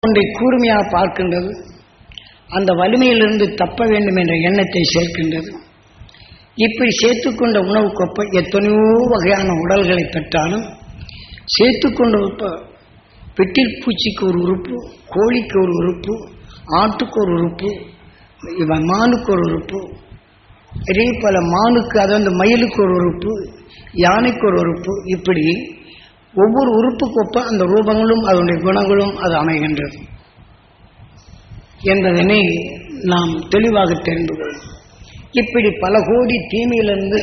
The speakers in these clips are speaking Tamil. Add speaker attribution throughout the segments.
Speaker 1: ஒன்றை கூர்மையாக பார்க்கின்றது அந்த வலிமையிலிருந்து தப்ப வேண்டும் என்ற எண்ணத்தை சேர்க்கின்றது இப்படி சேர்த்துக்கொண்ட உணவு கொப்பை எத்தனையோ வகையான உடல்களை பெற்றாலும் சேர்த்துக்கொண்ட உப்ப வெட்டில் பூச்சிக்கு ஒரு உறுப்பு கோழிக்கு ஒரு உறுப்பு ஆட்டுக்கு ஒரு உறுப்பு இவன் மானுக்கு ஒரு உறுப்பு இதே போல மானுக்கு அது வந்து மயிலுக்கு ஒரு உறுப்பு யானைக்கு ஒரு உறுப்பு இப்படி ஒவ்வொரு உறுப்புக்கொப்ப அந்த ரூபங்களும் அதனுடைய குணங்களும் அது அமைகின்றது என்பதனை நாம் தெளிவாக தெரிந்து கொள்ளும் இப்படி பல கோடி தீமையிலிருந்து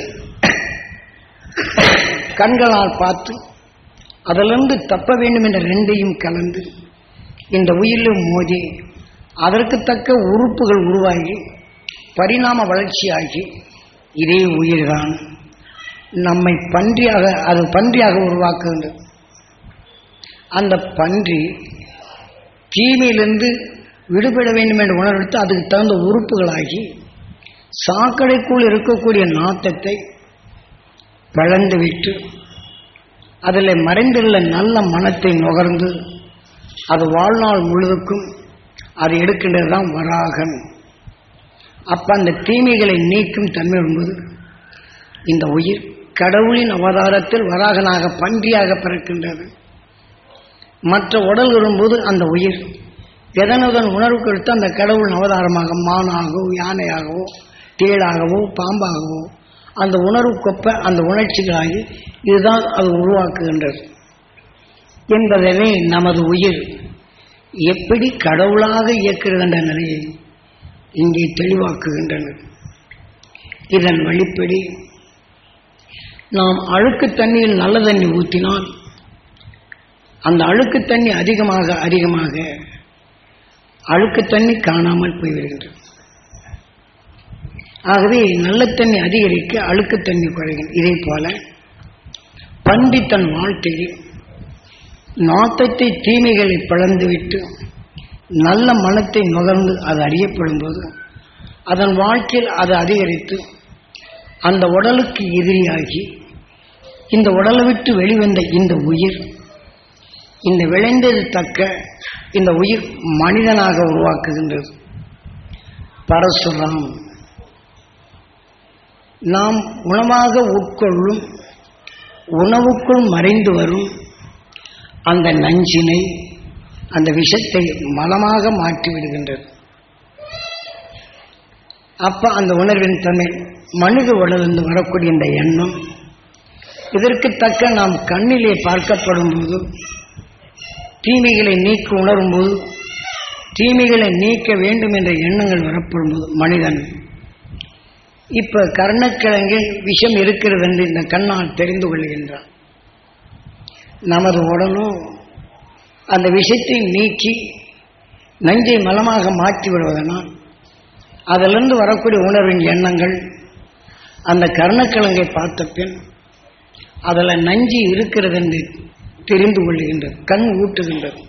Speaker 1: கண்களால் பார்த்து அதிலிருந்து தப்ப வேண்டும் என்ற ரெண்டையும் கலந்து இந்த உயிரிலும் மோதி அதற்கு தக்க உறுப்புகள் உருவாகி பரிணாம வளர்ச்சியாகி இதே உயிர்தான் நம்மை பன்றியாக அது பன்றியாக உருவாக்குகின்றது அந்த பன்றி தீமையிலிருந்து விடுபட வேண்டும் என்று உணர்வித்து அதுக்கு தகுந்த உறுப்புகளாகி சாக்கடைக்குள் இருக்கக்கூடிய நாட்டத்தை பிளந்துவிட்டு அதில் மறைந்துள்ள நல்ல மனத்தை நுகர்ந்து அது வாழ்நாள் முழுவதுக்கும் அது எடுக்கின்றது தான் வராகன் அப்ப அந்த தீமைகளை நீக்கும் தன்மை என்பது இந்த உயிர் கடவுளின் அவதாரத்தில் வராகனாக பன்றியாக பிறக்கின்றது மற்ற உடல் வரும்போது அந்த உயிர் எதனுடன் உணர்வு கொடுத்து அந்த கடவுள் அவதாரமாக மானாகவோ யானையாகவோ தேளாகவோ பாம்பாகவோ அந்த உணர்வு கொப்ப அந்த உணர்ச்சிகளாகி இதுதான் அது உருவாக்குகின்றது என்பதனை நமது உயிர் எப்படி கடவுளாக இயக்குகிறது என்ற நிலையை இங்கே தெளிவாக்குகின்றனர் இதன் வழிப்படி நாம் அழுக்கு தண்ணியில் நல்ல தண்ணி ஊற்றினால் அந்த அழுக்கு தண்ணி அதிகமாக அதிகமாக அழுக்கு தண்ணி காணாமல் போய்விடுகின்றது ஆகவே நல்ல தண்ணி அதிகரிக்க அழுக்கு தண்ணி குறையும் இதே போல பண்டி தன் வாழ்க்கையில் நாட்டத்தை தீமைகளை பிளந்துவிட்டு நல்ல மனத்தை நுகர்ந்து அது அறியப்படும் போது அதன் வாழ்க்கையில் அது அதிகரித்து அந்த உடலுக்கு எதிரியாகி இந்த உடலை விட்டு வெளிவந்த இந்த உயிர் இந்த விளைந்தது தக்க இந்த உயிர் மனிதனாக உருவாக்குகின்றது பரசுரம் நாம் உணவாக உட்கொள்ளும் உணவுக்குள் மறைந்து வரும் அந்த நஞ்சினை அந்த விஷத்தை மலமாக மாற்றி விடுகின்றது அப்ப அந்த உணர்வின் தன்மை மனித உடலிருந்து வரக்கூடிய இந்த எண்ணம் இதற்கு தக்க நாம் கண்ணிலே பார்க்கப்படும் போது தீமைகளை நீக்க உணரும் போது தீமைகளை நீக்க வேண்டும் என்ற எண்ணங்கள் வரப்படும் போது மனிதன் இப்ப கர்ணக்கிழங்கில் விஷம் இருக்கிறது என்று இந்த கண்ணால் தெரிந்து கொள்கின்றான் நமது உடலும் அந்த விஷத்தை நீக்கி நஞ்சை மலமாக மாற்றி விடுவதனால் அதிலிருந்து வரக்கூடிய உணர்வின் எண்ணங்கள் அந்த கர்ணக்கிழங்கை பார்த்த பின் அதில் நஞ்சு இருக்கிறது என்று தெரிந்து கொள்கின்றது கண் ஊட்டுகின்றது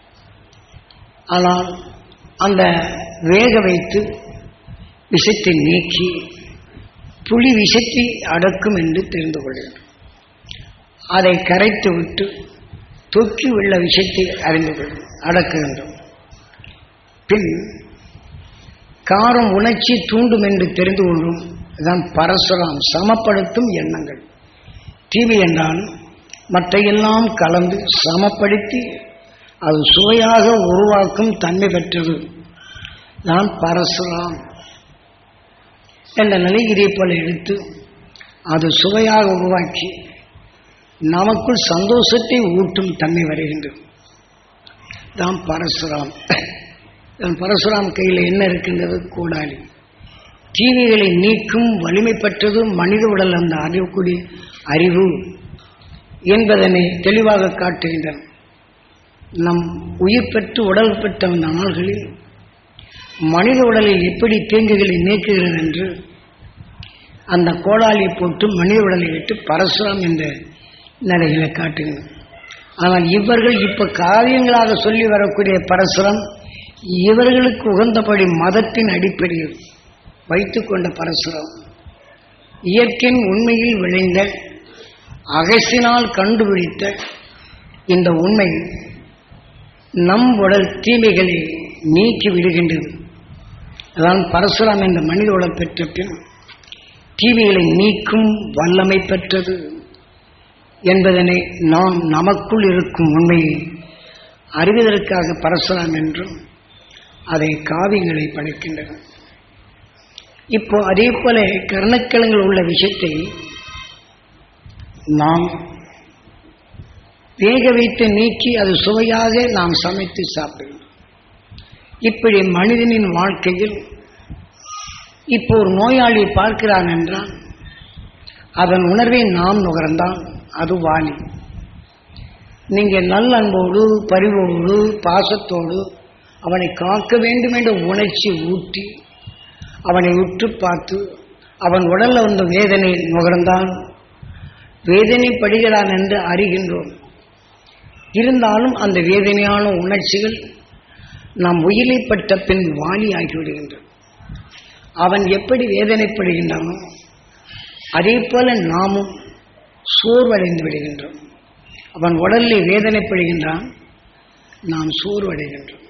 Speaker 1: ஆனால் அந்த வேக வைத்து விஷத்தை நீக்கி புலி விஷத்தை அடக்கும் என்று தெரிந்து கொள்கின்றது அதை கரைத்து விட்டு தொக்கி உள்ள விஷயத்தை அறிந்து கொள்ளும் அடக்குகின்றோம் பின் காரம் உணர்ச்சி தூண்டும் என்று தெரிந்து கொள்ளும் இதுதான் பரசுராம் சமப்படுத்தும் எண்ணங்கள் தீமை என்றாலும் மற்றையெல்லாம் கலந்து சமப்படுத்தி அது சுவையாக உருவாக்கும் தன்மை பெற்றது நான் பரசுராம் என்ற நிலை இதே போல எடுத்து அது சுவையாக உருவாக்கி நமக்குள் சந்தோஷத்தை ஊட்டும் தன்மை வருகின்றது தான் பரசுராம் பரசுராம் கையில் என்ன இருக்கின்றது கோடாலி தீமைகளை நீக்கும் வலிமை பெற்றது மனித உடல் அந்த அறியக்கூடிய அறிவு என்பதனை தெளிவாக காட்டுகின்றன நம் உயிர் பெற்று உடல் பெற்ற அந்த நாள்களில் மனித உடலில் எப்படி தீங்குகளை நீக்குகிறது என்று அந்த கோடாலியை போட்டு மனித உடலை விட்டு பரசுராம் என்ற நிலைகளை காட்டுகிறது ஆனால் இவர்கள் இப்ப காரியங்களாக சொல்லி வரக்கூடிய பரசுரம் இவர்களுக்கு உகந்தபடி மதத்தின் அடிப்படையில் வைத்துக்கொண்ட பரசுரம் இயற்கையின் உண்மையில் விளைந்த அகசினால் கண்டுபிடித்த இந்த உண்மை நம் உடல் தீமைகளை நீக்கி விடுகின்றது அதான் பரசுராம் என்ற மனித உடல் பெற்ற பின் தீமைகளை நீக்கும் வல்லமை பெற்றது என்பதனை நாம் நமக்குள் இருக்கும் உண்மையை அறிவதற்காக பரசுராம் என்றும் அதை காவியங்களை படைக்கின்றன இப்போ அதே போல கர்ணக்கிழங்கில் உள்ள விஷயத்தை நாம் வேக வைத்து நீக்கி அது சுவையாக நாம் சமைத்து சாப்பிடுவோம் இப்படி மனிதனின் வாழ்க்கையில் இப்போ ஒரு நோயாளி பார்க்கிறான் என்றால் அதன் உணர்வை நாம் நுகர்ந்தால் அது வாலி நீங்கள் நல்லன்போடு பரிவோடு பாசத்தோடு அவனை காக்க வேண்டும் என்ற உணர்ச்சி ஊட்டி அவனை உற்று பார்த்து அவன் உடல்ல வந்த வேதனை நுகர்ந்தான் வேதனைப்படுகிறான் என்று அறிகின்றோம் இருந்தாலும் அந்த வேதனையான உணர்ச்சிகள் நாம் உயிரைப்பட்ட பின் வாலி ஆகிவிடுகின்றன அவன் எப்படி வேதனைப்படுகின்றானோ அதே போல நாமும் சோர்வடைந்து விடுகின்றோம் அவன் உடலில் வேதனைப்படுகின்றான் நாம் சோர்வடைகின்றோம்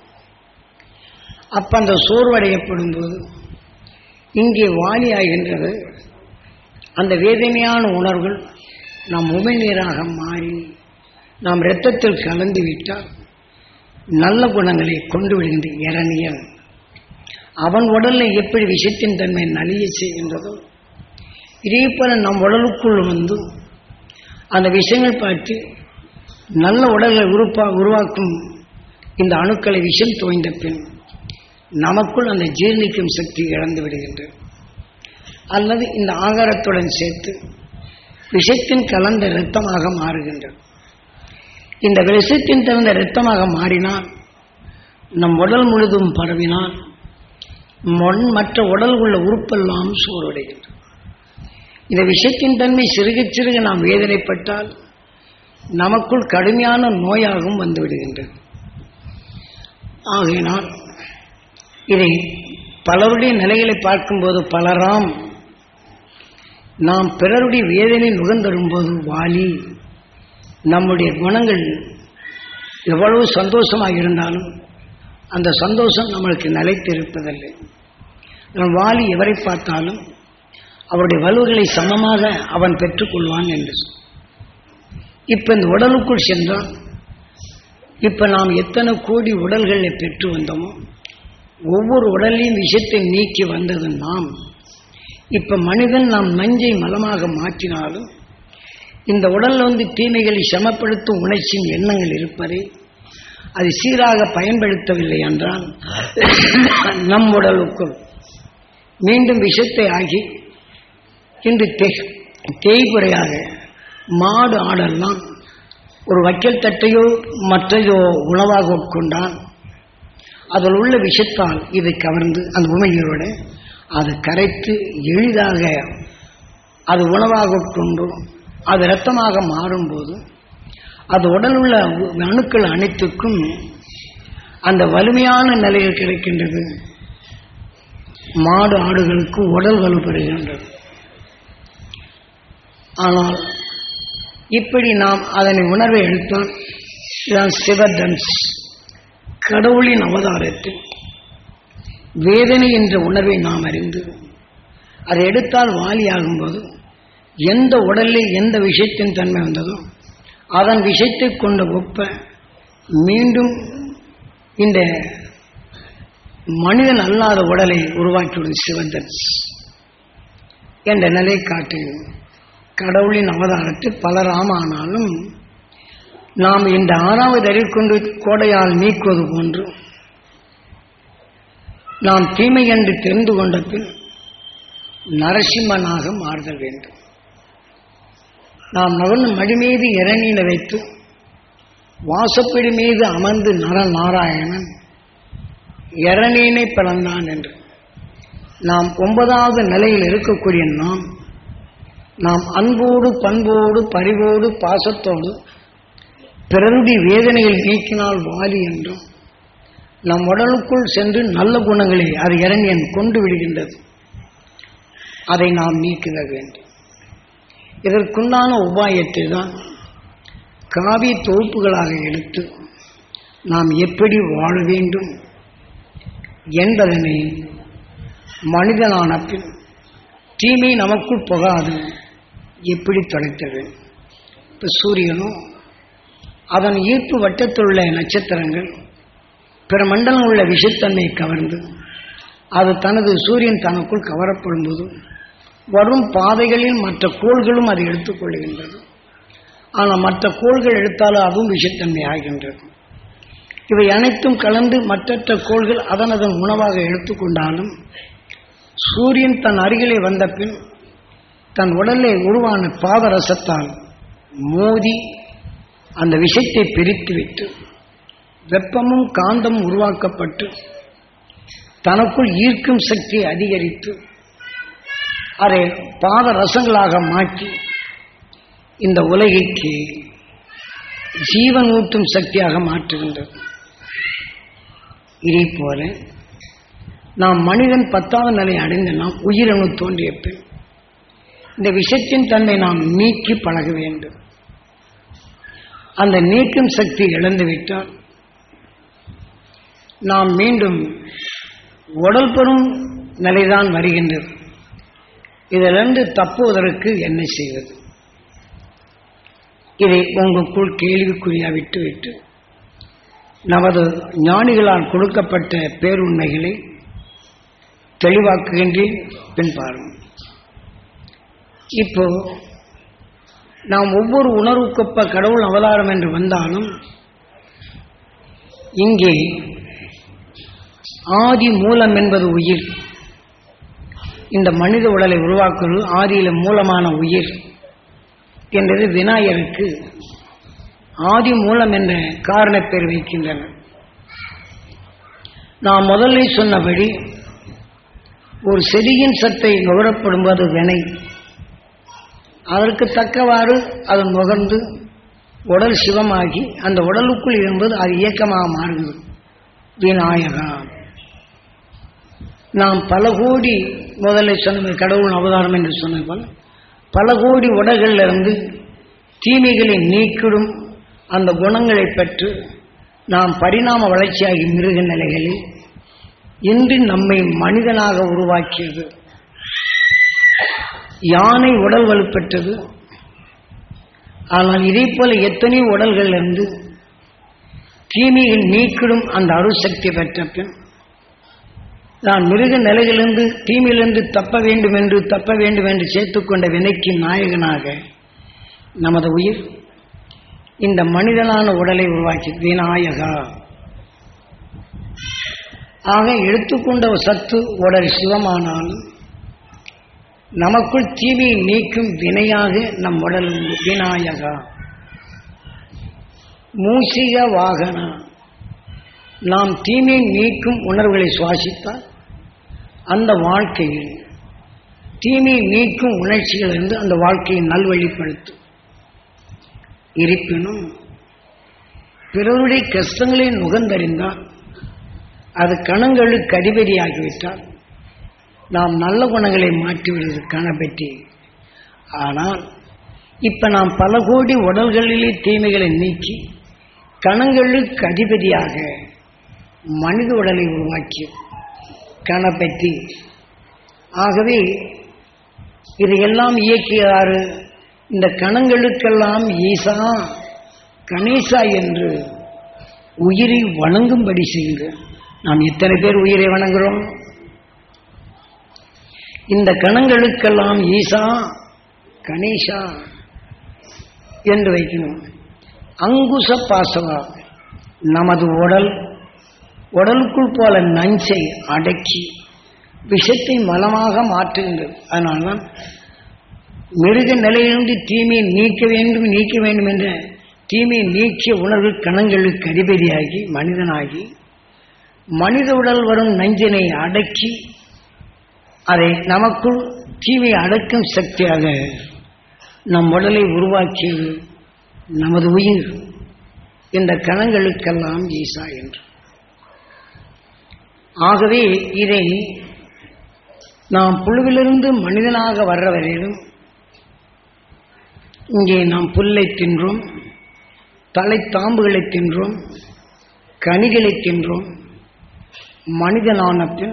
Speaker 1: அப்ப அந்த சோர்வடையப்படும் போது இங்கே வாலி ஆகின்றது அந்த வேதனையான உணர்வுகள் நாம் உமிழ்நீராக மாறி நாம் இரத்தத்தில் கலந்து விட்டால் நல்ல குணங்களை கொண்டு விடுகின்ற இரணியன் அவன் உடல்ல எப்படி விஷத்தின் தன்மை நலிய செய்கின்றதோ இதே போல நம் உடலுக்குள் வந்து அந்த விஷயங்கள் பார்த்து நல்ல உடல்களை உருப்பா உருவாக்கும் இந்த அணுக்களை விஷம் தோய்ந்த பின் நமக்குள் அந்த ஜீர்ணிக்கும் சக்தி இழந்து விடுகின்றது அல்லது இந்த ஆகாரத்துடன் சேர்த்து விஷத்தின் கலந்த இரத்தமாக மாறுகின்றது இந்த விஷத்தின் கலந்த இரத்தமாக மாறினால் நம் உடல் முழுதும் பரவினால் மண் மற்ற உடல் உள்ள உறுப்பெல்லாம் சோர்வடைகின்றது இந்த விஷத்தின் தன்மை சிறுக சிறுக நாம் வேதனைப்பட்டால் நமக்குள் கடுமையான நோயாகவும் வந்து விடுகின்றது ஆகையினால் இதை பலருடைய நிலைகளை பார்க்கும்போது பலராம் நாம் பிறருடைய வேதனை நுகர்ந்தரும்போது வாலி நம்முடைய குணங்கள் எவ்வளவு சந்தோஷமாக இருந்தாலும் அந்த சந்தோஷம் நம்மளுக்கு நிலைத்து இருப்பதில்லை நம் வாலி எவரை பார்த்தாலும் அவருடைய வலுவுகளை சமமாக அவன் பெற்றுக்கொள்வான் என்று இப்ப இந்த உடலுக்குள் சென்றால் இப்ப நாம் எத்தனை கோடி உடல்களை பெற்று வந்தோமோ ஒவ்வொரு உடலையும் விஷத்தை நீக்கி வந்தது நாம் இப்ப மனிதன் நாம் நஞ்சை மலமாக மாற்றினாலும் இந்த உடல்ல வந்து தீமைகளை சமப்படுத்தும் உணர்ச்சியின் எண்ணங்கள் இருப்பதை அது சீராக பயன்படுத்தவில்லை என்றால் நம் உடலுக்குள் மீண்டும் விஷத்தை ஆகி இன்று தேய்குறையாக மாடு ஆடெல்லாம் ஒரு வைக்கல் தட்டையோ மற்றையோ உணவாக உட்கொண்டால் அதில் உள்ள விஷத்தால் இதை கவர்ந்து அந்த உமையோட அது கரைத்து எளிதாக அது உணவாக உட்கொண்டு அது இரத்தமாக மாறும்போது அது உடல் உள்ள அணுக்கள் அனைத்துக்கும் அந்த வலிமையான நிலையில் கிடைக்கின்றது மாடு ஆடுகளுக்கு உடல் வலு பெறுகின்றது ஆனால் இப்படி நாம் அதனை உணர்வை எடுத்தால் இதுதான் சிவதன்ஸ் கடவுளின் அவதாரத்தில் வேதனை என்ற உணர்வை நாம் அறிந்து அதை எடுத்தால் வாலியாகும்போது எந்த உடலில் எந்த விஷயத்தின் தன்மை வந்ததோ அதன் விஷயத்தை கொண்ட ஒப்ப மீண்டும் இந்த மனிதன் அல்லாத உடலை உருவாக்கிவிடும் சிவதன்ஸ் என்ற நிலை காட்டு கடவுளின் அவதாரத்தில் பலராமானாலும் நாம் இந்த ஆறாவது அறிவு கொண்டு கோடையால் நீக்குவது போன்று நாம் தீமை என்று தெரிந்து கொண்ட பின் நரசிம்மனாக மாறுதல் வேண்டும் நாம் நகர்ந்து மடி மீது இறநீல வைத்து வாசப்படி மீது அமர்ந்து நர நாராயணன் இரணீனை பிறந்தான் என்று நாம் ஒன்பதாவது நிலையில் இருக்கக்கூடிய நாம் நாம் அன்போடு பண்போடு பரிவோடு பாசத்தோடு பிறருடைய வேதனையில் நீக்கினால் வாலி என்றும் நம் உடலுக்குள் சென்று நல்ல குணங்களை அது இரணியன் கொண்டு விடுகின்றது அதை நாம் நீக்கிட வேண்டும் இதற்குண்டான உபாயத்தை தான் காவி தொகுப்புகளாக எடுத்து நாம் எப்படி வாழ வேண்டும் என்பதனை மனிதனான பின் தீமை நமக்குள் புகாது எப்படி தொலைத்தது இப்போ சூரியனும் அதன் ஈர்ப்பு வட்டத்தில் உள்ள நட்சத்திரங்கள் பிற மண்டலம் உள்ள விஷத்தன்மையை கவர்ந்து அது தனது சூரியன் தனக்குள் கவரப்படும் போது வரும் பாதைகளில் மற்ற கோள்களும் அதை எடுத்துக்கொள்கின்றது ஆனால் மற்ற கோள்கள் எடுத்தாலும் அதுவும் விஷத்தன்மை ஆகின்றது இவை அனைத்தும் கலந்து மற்றற்ற கோள்கள் அதன் அதன் உணவாக எடுத்துக்கொண்டாலும் சூரியன் தன் அருகிலே வந்த பின் தன் உடலை உருவான பாதரசத்தால் மோதி அந்த விஷத்தை பிரித்துவிட்டு வெப்பமும் காந்தமும் உருவாக்கப்பட்டு தனக்குள் ஈர்க்கும் சக்தியை அதிகரித்து அதை பாதரசங்களாக மாற்றி இந்த உலகிற்கு ஜீவன் ஊட்டும் சக்தியாக மாற்றுகின்றது இதை போல நாம் மனிதன் பத்தாவது நிலை அடைந்த நாம் உயிரணு தோன்றிய பின் இந்த விஷத்தின் தன்மை நாம் நீக்கி பழக வேண்டும் அந்த நீக்கும் சக்தி இழந்துவிட்டால் நாம் மீண்டும் உடல் பெறும் நிலைதான் வருகின்றது இதிலிருந்து தப்புவதற்கு என்ன செய்வது இதை உங்களுக்குள் கேள்விக்குறியா விட்டுவிட்டு நமது ஞானிகளால் கொடுக்கப்பட்ட பேருண்மைகளை தெளிவாக்குகின்றேன் பின் பாருங்கள் இப்போ நாம் ஒவ்வொரு உணர்வுக்கொப்ப கடவுள் அவதாரம் என்று வந்தாலும் இங்கே ஆதி மூலம் என்பது உயிர் இந்த மனித உடலை உருவாக்குவது ஆதியில மூலமான உயிர் என்றது விநாயகருக்கு ஆதி மூலம் என்ற காரணப் பேர் வைக்கின்றனர் நாம் முதல்ல சொன்னபடி ஒரு செடியின் சத்தை நுகரப்படும் போது வினை அதற்கு தக்கவாறு அது நுகர்ந்து உடல் சிவமாகி அந்த உடலுக்குள் இருந்தது அது இயக்கமாக மாறுகிறது விநாயகா நாம் பல கோடி முதல்ல சொன்ன கடவுள் அவதாரம் என்று சொன்னது போல பல கோடி உடல்களிலிருந்து தீமைகளை நீக்கிடும் அந்த குணங்களை பெற்று நாம் பரிணாம வளர்ச்சியாகி மிருக நிலைகளில் இன்று நம்மை மனிதனாக உருவாக்கியது யானை உடல் வலுப்பெற்றது ஆனால் இதே போல எத்தனை உடல்கள் இருந்து தீமைகள் நீக்கிடும் அந்த அருசக்தி பெற்ற பின் நான் மிருக நிலையிலிருந்து தீமையிலிருந்து தப்ப வேண்டும் என்று தப்ப வேண்டும் என்று சேர்த்துக்கொண்ட வினைக்கு நாயகனாக நமது உயிர் இந்த மனிதனான உடலை உருவாக்கி விநாயகா ஆக எடுத்துக்கொண்ட சத்து உடல் சிவமானாலும் நமக்குள் தீமையை நீக்கும் வினையாக நம் உடல் உண்டு விநாயகா மூசிக வாகனா நாம் தீமையை நீக்கும் உணர்வுகளை சுவாசித்தால் அந்த வாழ்க்கையில் தீமையை நீக்கும் உணர்ச்சிகள் இருந்து அந்த வாழ்க்கையை நல்வழிப்படுத்தும் இருப்பினும் பிறருடைய கஷ்டங்களை நுகர்ந்தறிந்தால் அது கணங்களுக்கு அதிபதியாகிவிட்டால் நாம் நல்ல குணங்களை மாற்றிவிடுவதற்கான பற்றி ஆனால் இப்ப நாம் பல கோடி உடல்களிலே தீமைகளை நீக்கி கணங்களுக்கு அதிபதியாக மனித உடலை உருவாக்கி கணப்பற்றி ஆகவே இதையெல்லாம் இயக்கியாறு இந்த கணங்களுக்கெல்லாம் ஈசா கணேசா என்று உயிரை வணங்கும்படி செய்து நாம் எத்தனை பேர் உயிரை வணங்குகிறோம் இந்த கணங்களுக்கெல்லாம் ஈசா கணேசா என்று வைக்கணும் அங்குச பாசவா நமது உடல் உடலுக்குள் போல நஞ்சை அடக்கி விஷத்தை மலமாக மாற்றுகின்றது அதனால்தான் மிருக நிலையிலிருந்து தீமையை நீக்க வேண்டும் நீக்க வேண்டும் என்ற தீமையை நீக்கிய உணர்வு கணங்களுக்கு அதிபதியாகி மனிதனாகி மனித உடல் வரும் நஞ்சினை அடக்கி அதை நமக்குள் தீமை அடக்கும் சக்தியாக நம் உடலை உருவாக்கியது நமது உயிர் இந்த கணங்களுக்கெல்லாம் ஈசா என்று ஆகவே இதை நாம் புழுவிலிருந்து மனிதனாக வர்ற வரையிலும் இங்கே நாம் புல்லை தின்றோம் தலை தாம்புகளை தின்றோம் கனிகளை தின்றோம் மனிதனான பின்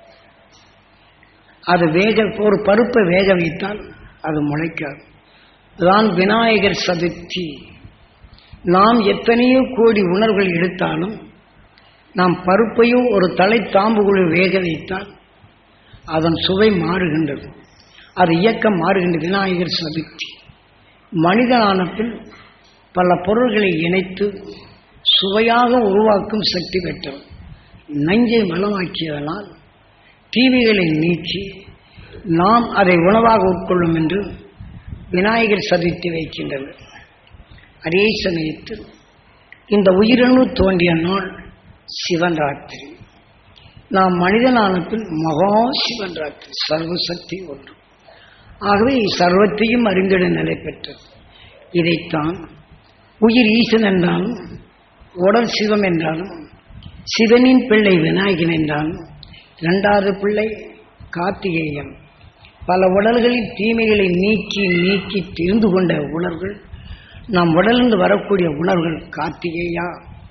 Speaker 1: அது வேக ஒரு பருப்பை வேக வைத்தால் அது முளைக்காது தான் விநாயகர் சதுர்த்தி நாம் எத்தனையோ கோடி உணர்வுகள் எடுத்தாலும் நாம் பருப்பையும் ஒரு தலை தாம்புக்குள் வேக வைத்தால் அதன் சுவை மாறுகின்றது அது இயக்கம் மாறுகின்றது விநாயகர் சதுர்த்தி மனிதனான பின் பல பொருள்களை இணைத்து சுவையாக உருவாக்கும் சக்தி பெற்றவர் நஞ்சை மலமாக்கியதனால் தீமைகளை நீக்கி நாம் அதை உணவாக உட்கொள்ளும் என்று விநாயகர் சதுர்த்தி வைக்கின்றது அதே சமயத்தில் இந்த உயிரணு தோன்றிய நாள் சிவன் ராத்திரி நாம் மனிதனான பின் மகா சிவன் ராத்திரி சர்வசக்தி ஒன்று ஆகவே சர்வத்தையும் அறிந்திட நிலை பெற்றது இதைத்தான் உயிர் ஈசன் என்றாலும் உடல் சிவம் என்றாலும் சிவனின் பிள்ளை விநாயகன் என்றாலும் இரண்டாவது பிள்ளை கார்த்திகேயன் பல உடல்களில் தீமைகளை நீக்கி நீக்கி தெரிந்து கொண்ட உணர்வுகள் நம் உடலிருந்து வரக்கூடிய உணர்வுகள் கார்த்திகேயா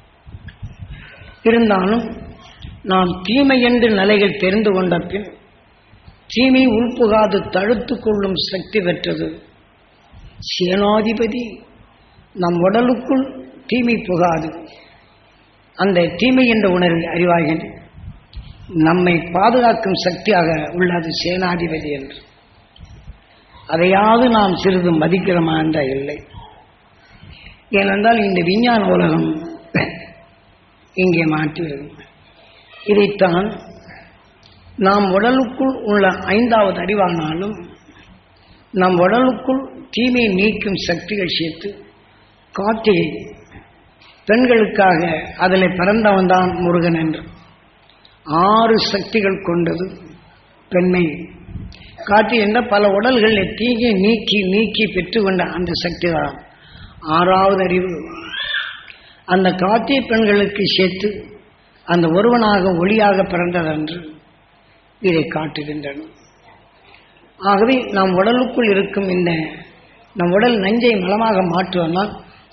Speaker 1: இருந்தாலும் நாம் தீமை என்று நிலைகள் தெரிந்து கொண்ட பின் தீமை உள்புகாது தடுத்து கொள்ளும் சக்தி பெற்றது சேனாதிபதி நம் உடலுக்குள் தீமை புகாது அந்த தீமை என்ற உணர்வை அறிவாகின்ற நம்மை பாதுகாக்கும் சக்தியாக உள்ளது சேனாதிபதி என்று அதையாவது நாம் சிறிது மதிக்கிறோமா என்ற இல்லை ஏனென்றால் இந்த விஞ்ஞான உலகம் இங்கே மாற்றிவிடும் இதைத்தான் நாம் உடலுக்குள் உள்ள ஐந்தாவது அறிவானாலும் நம் உடலுக்குள் தீமையை நீக்கும் சக்திகள் சேர்த்து கார்த்திகை பெண்களுக்காக அதில் பிறந்தவன் தான் முருகன் என்று ஆறு சக்திகள் கொண்டது பெண்மை கார்த்திகை என்ற பல உடல்களில் தீங்கை நீக்கி நீக்கி பெற்றுக்கொண்ட அந்த சக்தி தான் ஆறாவது அறிவு அந்த கார்த்திகை பெண்களுக்கு சேர்த்து அந்த ஒருவனாக ஒளியாக பிறந்ததென்று இதை காட்டுகின்றன ஆகவே நம் உடலுக்குள் இருக்கும் இந்த நம் உடல் நஞ்சை மலமாக மாற்றுவதால்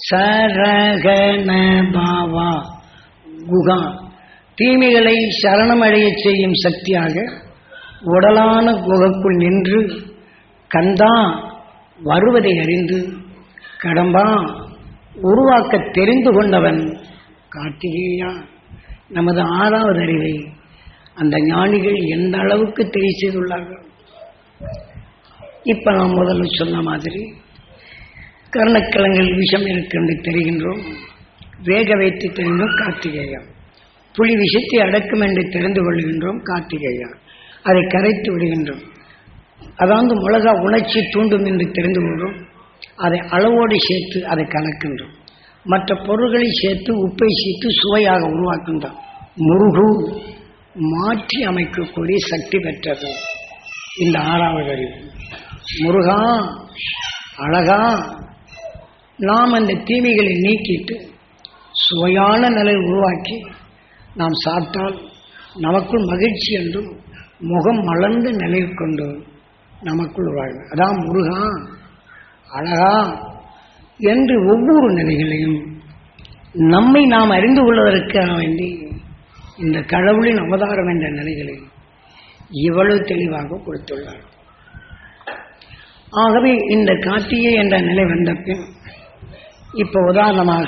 Speaker 1: சரகண பாவா குகா தீமைகளை சரணமடைய செய்யும் சக்தியாக உடலான குகைக்குள் நின்று கந்தா வருவதை அறிந்து கடம்பா உருவாக்க தெரிந்து கொண்டவன் கார்த்திகேயா நமது ஆறாவது அறிவை அந்த ஞானிகள் எந்த அளவுக்கு தெரிய செய்துள்ளார்கள் இப்ப நாம் முதல்ல சொன்ன மாதிரி கர்ணக்கிழங்கில் விஷம் இருக்கு என்று தெரிகின்றோம் வேக வைத்து தெரிந்தோம் கார்த்திகேயம் புலி விஷத்தை அடக்கும் என்று தெரிந்து கொள்கின்றோம் கார்த்திகேயம் அதை கரைத்து விடுகின்றோம் அதாவது மிளகா உணர்ச்சி தூண்டும் என்று தெரிந்து கொள்கிறோம் அதை அளவோடு சேர்த்து அதை கலக்கின்றோம் மற்ற பொருள்களை சேர்த்து உப்பை சேர்த்து சுவையாக உருவாக்கின்றோம் முருகு மாற்றி அமைக்கக்கூடிய சக்தி பெற்றது இந்த ஆறாவது அறிவு முருகா அழகா நாம் அந்த தீமைகளை நீக்கிட்டு சுவையான நிலை உருவாக்கி நாம் சாப்பிட்டால் நமக்குள் மகிழ்ச்சி என்றும் முகம் மலர்ந்த நிலை கொண்டு நமக்குள் உருவாகும் அதான் முருகா அழகா என்று ஒவ்வொரு நிலைகளையும் நம்மை நாம் அறிந்து கொள்வதற்காக வேண்டி இந்த கடவுளின் அவதாரம் என்ற நிலைகளை இவ்வளவு தெளிவாக கொடுத்துள்ளார் ஆகவே இந்த கார்த்திகை என்ற நிலை வந்த பின் இப்போ உதாரணமாக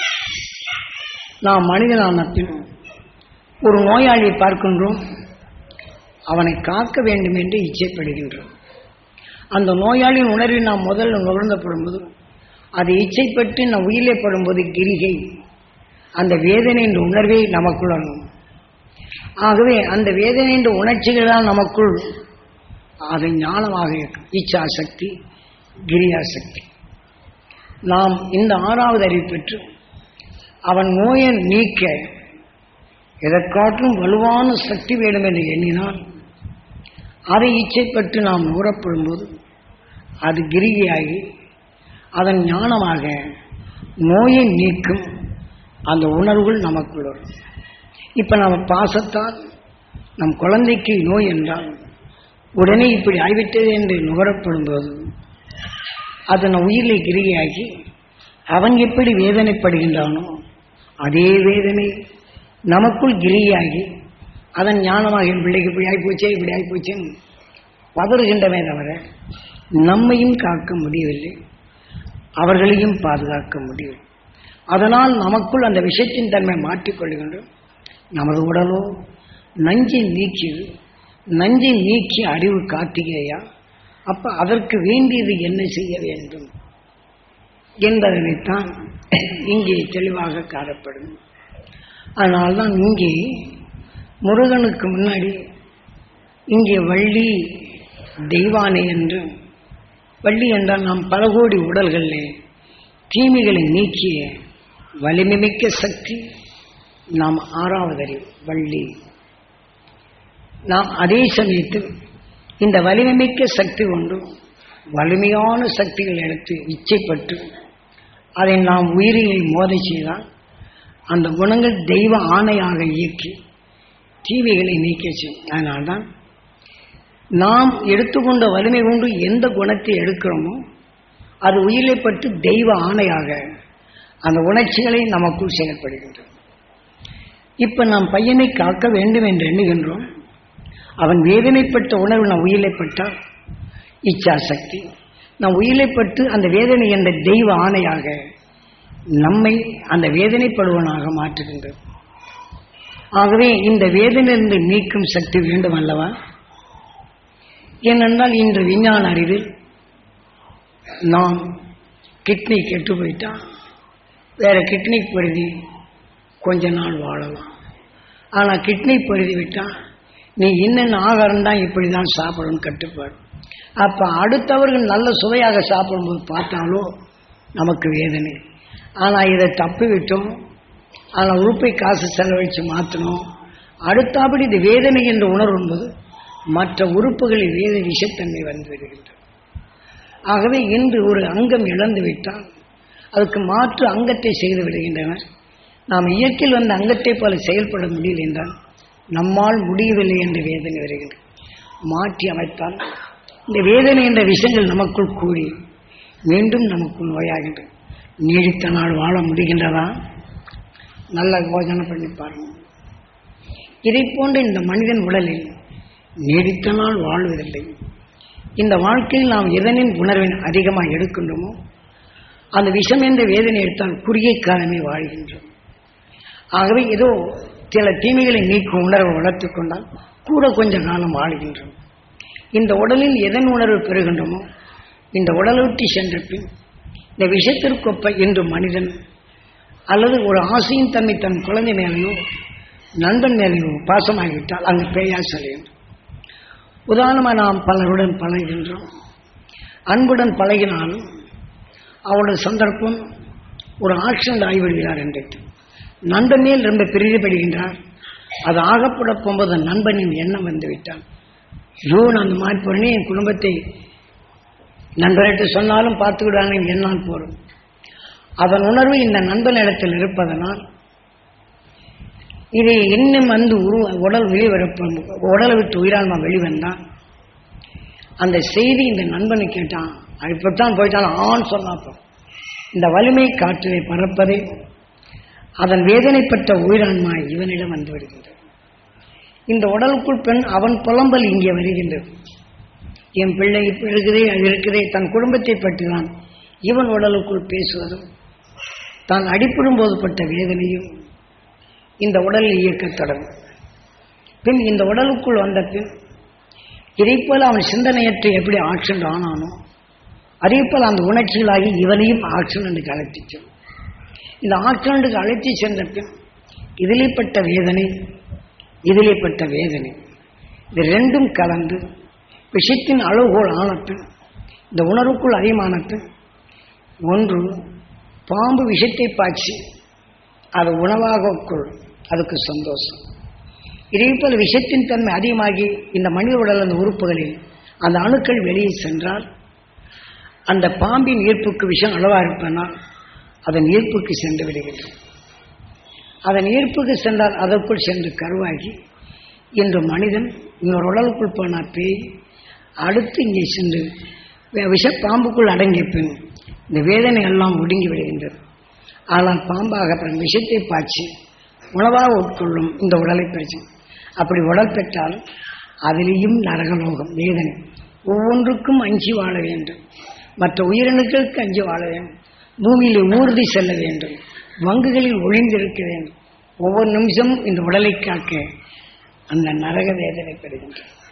Speaker 1: நாம் மனிதனான பின் ஒரு நோயாளியை பார்க்கின்றோம் அவனை காக்க வேண்டும் என்று இச்சைப்படுகின்றோம் அந்த நோயாளியின் உணர்வை நாம் முதல்ல நுகர்ந்தப்படும்போது அது இச்சைப்பட்டு நம் உயிரிலே படும்போது கிரிகை அந்த வேதனை என்ற உணர்வை நமக்குள் அணும் ஆகவே அந்த வேதனை என்ற உணர்ச்சிகள் தான் நமக்குள் அது ஞானமாக இருக்கும் இச்சா சக்தி கிரியா சக்தி நாம் இந்த ஆறாவது அறிவு பெற்று அவன் நோயை நீக்க எதற்காற்றும் வலுவான சக்தி வேண்டும் என்று எண்ணினால் அதை இச்சைப்பட்டு நாம் நுகரப்படும்போது அது கிரிகையாகி அதன் ஞானமாக நோயை நீக்கும் அந்த உணர்வுகள் நமக்குள் வரும் இப்போ நம்ம பாசத்தால் நம் குழந்தைக்கு நோய் என்றால் உடனே இப்படி ஆகிவிட்டது என்று நுகரப்படும்போது அது நம் உயிரில் கிரிகையாகி அவன் எப்படி வேதனைப்படுகின்றானோ அதே வேதனை நமக்குள் கிரியாகி அதன் ஞானமாக என் பிள்ளைக்கு இப்படி ஆகிப்போச்சே இப்படி ஆகிப்போச்சேன்னு பதறுகின்றமே தவிர நம்மையும் காக்க முடியவில்லை அவர்களையும் பாதுகாக்க முடியவில்லை அதனால் நமக்குள் அந்த விஷயத்தின் தன்மை மாற்றிக்கொள்கின்றோம் நமது உடலோ நஞ்சை நீக்கியது நஞ்சை நீக்கி அறிவு காட்டுகையா அப்ப அதற்கு வேண்டியது என்ன செய்ய வேண்டும் என்பதனைத்தான் இங்கே தெளிவாக காணப்படும் அதனால்தான் இங்கே முருகனுக்கு முன்னாடி இங்கே வள்ளி தெய்வானை என்று வள்ளி என்றால் நாம் பல கோடி உடல்களில் தீமைகளை நீக்கிய வலிமைமிக்க சக்தி நாம் ஆறாவது அறிவு வள்ளி நாம் அதே சமயத்தில் இந்த வலிமைமிக்க சக்தி கொண்டு வலிமையான சக்திகள் எடுத்து இச்சைப்பட்டு அதை நாம் உயிரில் மோத செய்தால் அந்த குணங்கள் தெய்வ ஆணையாக இயக்கி தீமைகளை நீக்க செய்யும் அதனால்தான் நாம் எடுத்துக்கொண்ட வலிமை கொண்டு எந்த குணத்தை எடுக்கிறோமோ அது உயிரை பட்டு தெய்வ ஆணையாக அந்த உணர்ச்சிகளை நமக்குள் செயல்படுகின்றது இப்ப நாம் பையனை காக்க வேண்டும் என்று எண்ணுகின்றோம் அவன் வேதனைப்பட்ட உணர்வு நம் உயிரைப்பட்டால் இச்சா சக்தி நம் உயிரைப்பட்டு அந்த வேதனை என்ற தெய்வ ஆணையாக நம்மை அந்த வேதனைப்படுவனாக மாற்றுகின்றது ஆகவே இந்த வேதனையிலிருந்து நீக்கும் சக்தி வேண்டும் அல்லவா ஏனென்றால் இன்று விஞ்ஞான அறிவில் நாம் கிட்னி கெட்டு போயிட்டா வேற கிட்னி பருதி கொஞ்ச நாள் வாழலாம் ஆனால் கிட்னி பருதி விட்டா நீ இன்னென்ன ஆகாரம் தான் இப்படி தான் சாப்பிடணும் கட்டுப்பாடு அப்போ அடுத்தவர்கள் நல்ல சுவையாக சாப்பிடும்போது பார்த்தாலோ நமக்கு வேதனை ஆனால் இதை தப்பி விட்டோம் ஆனால் உறுப்பை காசு செலவழித்து மாற்றணும் அடுத்தபடி இது வேதனை என்ற உணர்வு என்பது மற்ற உறுப்புகளில் வேத விஷத்தன்மை வந்து விடுகின்றது ஆகவே இன்று ஒரு அங்கம் இழந்து விட்டால் அதுக்கு மாற்று அங்கத்தை செய்து விடுகின்றனர் நாம் இயற்கையில் வந்த அங்கத்தை போல செயல்பட முடியல என்றால் நம்மால் முடியவில்லை என்ற வேதனை வருகின்றது மாற்றி அமைத்தால் இந்த வேதனை என்ற விஷயங்கள் நமக்குள் கூடி மீண்டும் நமக்குள் நோயாகின்றது நீடித்த நாள் வாழ முடிகின்றதா நல்ல யோஜனை பண்ணி பாருங்க இதை போன்ற இந்த மனிதன் உடலில் நீடித்த நாள் வாழ்வதில்லை இந்த வாழ்க்கையில் நாம் எதனின் உணர்வின் அதிகமாக எடுக்கின்றோமோ அந்த விஷம் என்ற வேதனை எடுத்தால் குறுகிய காலமே வாழ்கின்றோம் ஆகவே ஏதோ சில தீமைகளை நீக்கும் உணர்வை வளர்த்துக் கொண்டால் கூட கொஞ்ச காலம் வாழ்கின்றோம் இந்த உடலில் எதன் உணர்வு பெறுகின்றோமோ இந்த உடலை விட்டு சென்ற பின் இந்த விஷத்திற்கொப்ப இன்று மனிதன் அல்லது ஒரு ஆசையின் தன்மை தன் குழந்தை மேலேயோ நண்பன் மேலேயோ பாசமாகிவிட்டால் அங்கு பேயா செல்கின்றோம் உதாரணமாக நாம் பலருடன் பழகின்றோம் அன்புடன் பழகினாலும் அவருடைய சந்தர்ப்பம் ஒரு ஆக்சிடென்ட் ஆகிவிடுகிறார் என்று நண்பன் மேல் ரொம்ப பிரிவுபடுகின்றார் அது ஆகப்பட போகும்போது நண்பனின் எண்ணம் வந்து விட்டான் ஐயோ நான் அந்த மாதிரி போறேனே என் குடும்பத்தை நண்பர்கிட்ட சொன்னாலும் பார்த்து விடாங்க என்னால் போறோம் அதன் உணர்வு இந்த நண்பன் இடத்தில் இருப்பதனால் இது இன்னும் வந்து உருவ உடல் வெளிவரப்ப உடலை விட்டு உயிரான்மா வெளிவந்தான் அந்த செய்தி இந்த நண்பனை கேட்டான் இப்படித்தான் போயிட்டாலும் ஆண் சொன்னாப்போ இந்த வலிமை காற்றிலே பறப்பதை அதன் வேதனைப்பட்ட உயிரான்மா இவனிடம் வந்து விடுகின்றது இந்த உடலுக்குள் பெண் அவன் புலம்பல் இங்கே வருகின்றது என் பிள்ளை இப்ப இருக்குதே அது இருக்குதே தன் குடும்பத்தை பற்றி தான் இவன் உடலுக்குள் பேசுவதும் தான் அடிப்படும் போது பட்ட வேதனையும் இந்த உடலில் இயக்கத் தொடங்கும் பின் இந்த உடலுக்குள் வந்த பின் இதைப்போல அவன் சிந்தனையற்று எப்படி ஆக்சிடென்ட் ஆனானோ அதே போல் அந்த உணர்ச்சிகளாகி இவனையும் ஆக்சிடென்ட்டுக்கு அழைத்து இந்த ஆக்சிடென்ட்டுக்கு அழைத்து சென்ற பின் இதிலே பட்ட வேதனை இதிலே பட்ட வேதனை இது ரெண்டும் கலந்து விஷத்தின் அளவுகோல் ஆனப்பின் இந்த உணர்வுக்குள் அதிகமானப்பின் ஒன்று பாம்பு விஷத்தை பாய்ச்சி அது உணவாக கொள் அதுக்கு சந்தோஷம் இதே போல விஷத்தின் தன்மை அதிகமாகி இந்த மனித உடல் அந்த உறுப்புகளில் அந்த அணுக்கள் வெளியே சென்றால் அந்த பாம்பின் ஈர்ப்புக்கு விஷம் அளவாக இருப்பனால் அதன் ஈர்ப்புக்கு சென்று விடுகின்றது அதன் ஈர்ப்புக்கு சென்றால் அதற்குள் சென்று கருவாகி இன்று மனிதன் இன்னொரு உடலுக்குள் போன பேய் அடுத்து இங்கே சென்று விஷ பாம்புக்குள் அடங்கிய பின் இந்த வேதனை எல்லாம் ஒடுங்கி விடுகின்றது ஆனால் பாம்பாக தன் விஷத்தை பாய்ச்சி உணவாக உட்கொள்ளும் இந்த உடலை பிரச்சனை அப்படி உடல் பெற்றால் அதிலேயும் நரகலோகம் வேதனை ஒவ்வொன்றுக்கும் அஞ்சி வாழ வேண்டும் மற்ற உயிரினங்களுக்கு அஞ்சி வாழ வேண்டும் பூமியில் ஊர்தி செல்ல வேண்டும் வங்குகளில் ஒளிந்திருக்க வேண்டும் ஒவ்வொரு நிமிஷமும் இந்த உடலை காக்க அந்த நரக வேதனை பெறுகின்றது